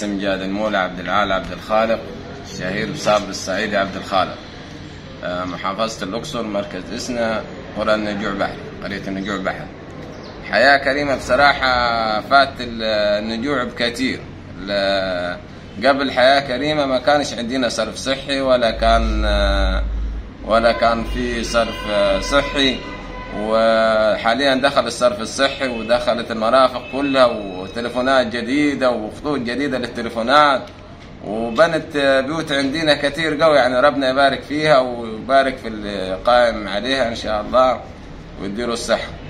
اسم جاد المولى عبد العال عبد الخالق الشهير بصابر الصعيدي عبد الخالق آه، محافظة الأقصر مركز إسنا قرى النجوع بحر قرية النجوع بحر حياة كريمة بصراحة فات النجوع بكثير ل- قبل حياة كريمة ما كانش عندنا صرف صحي ولا كان آه، ولا كان في صرف آه، صحي وحاليا دخل الصرف الصحي ودخلت المرافق كلها وتليفونات جديدة وخطوط جديدة للتليفونات وبنت بيوت عندنا كثير قوي يعني ربنا يبارك فيها ويبارك في القائم عليها ان شاء الله ويديله الصحه